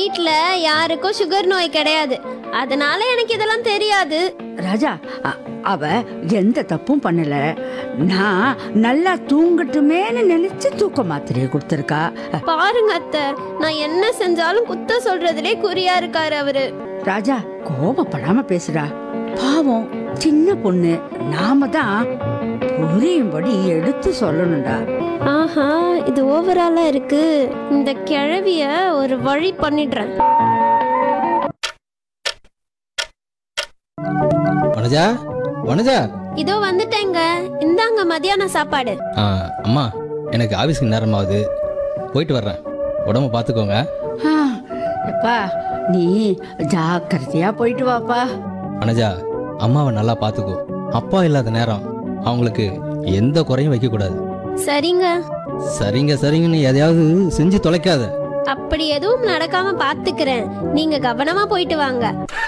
வீட்ல யாருக்கும் சுகர் நோய் கிடையாது அதனால எனக்கு இதெல்லாம் தெரியாது ராஜா அ- அவ எந்த தப்பும் பண்ணல நான் நல்லா தூங்கட்டுமேன்னு நினைச்சு தூக்க மாத்திரையை கொடுத்துருக்கா பாருங்க அத்தை நான் என்ன செஞ்சாலும் குத்த சொல்றதுலே குறியா இருக்காரு அவரு ராஜா கோபப்படாம பேசுடா பாவம் சின்ன பொண்ணு நாம தான் புரியும்படி எடுத்து சொல்லணும்டா ஆஹா இது ஓவராலா இருக்கு இந்த கிழவிய ஒரு வழி பண்ணிடுறேன் வனஜா வனஜா இதோ வந்துட்டேங்க இந்தாங்க மதியான சாப்பாடு ஆ, அம்மா எனக்கு ஆஃபீஸ்க்கு நேரமாகுது போயிட்டு வர்றேன் உடம்ப பார்த்துக்கோங்க ஆ, எப்பா நீ ஜாக்கிரதையா போயிட்டு வாப்பா வனஜா அம்மாவை நல்லா பார்த்துக்கோ அப்பா இல்லாத நேரம் அவங்களுக்கு எந்த குறையும் வைக்கக்கூடாது சரிங்க சரிங்க சரிங்கன்னு எதையாவது செஞ்சு தொலைக்காத அப்படி எதுவும் நடக்காம பாத்துக்கிறேன் நீங்க கவனமா போயிட்டு வாங்க